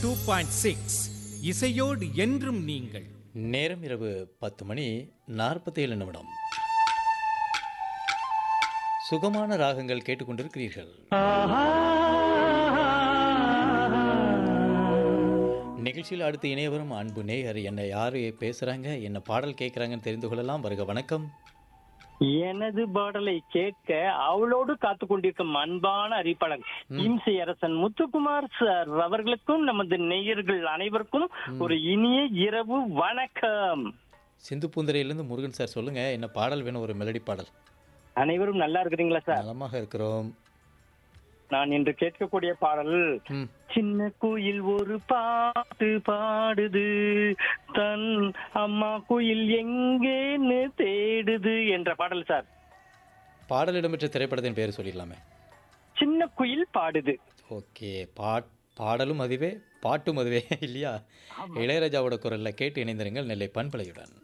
two point six இசையோடு என்றும் நீங்கள் நேரம் இரவு பத்து மணி நாற்பத்தேழு நிமிடம் சுகமான ராகங்கள் கேட்டுக்கொண்டிருக்கிறீர்கள் நிகழ்ச்சியில் அடுத்து இணையவரும் அன்பு நேயர் என்ன யாரு பேசுறாங்க என்ன பாடல் கேட்குறாங்கன்னு தெரிந்து கொள்ளலாம் வருக வணக்கம் எனது பாடலை கேட்க அவளோடு காத்து கொண்டிருக்கும் அன்பான அறிப்பாளர் இம்சை அரசன் முத்துக்குமார் சார் அவர்களுக்கும் நமது நேயர்கள் அனைவருக்கும் ஒரு இனிய இரவு வணக்கம் சிந்து பூந்தரையிலிருந்து முருகன் சார் சொல்லுங்க என்ன பாடல் வேணும் ஒரு மெலடி பாடல் அனைவரும் நல்லா இருக்கிறீங்களா சார் நலமாக இருக்கிறோம் நான் இன்று கேட்கக்கூடிய பாடல் ம் சின்ன குயில் ஒரு பாட்டு பாடுது தன் அம்மா குயில் எங்கேன்னு தேடுது என்ற பாடல் சார் பாடல் இடம்பெற்ற திரைப்படத்தின் பேர் சொல்லிடலாமே சின்ன குயில் பாடுது ஓகே பாட் பாடலும் அதுவே பாட்டும் அதுவே இல்லையா இளையராஜாவோட குரல்ல கேட்டு இணைந்திருங்கள் நெல்லை பண்பலையுடன்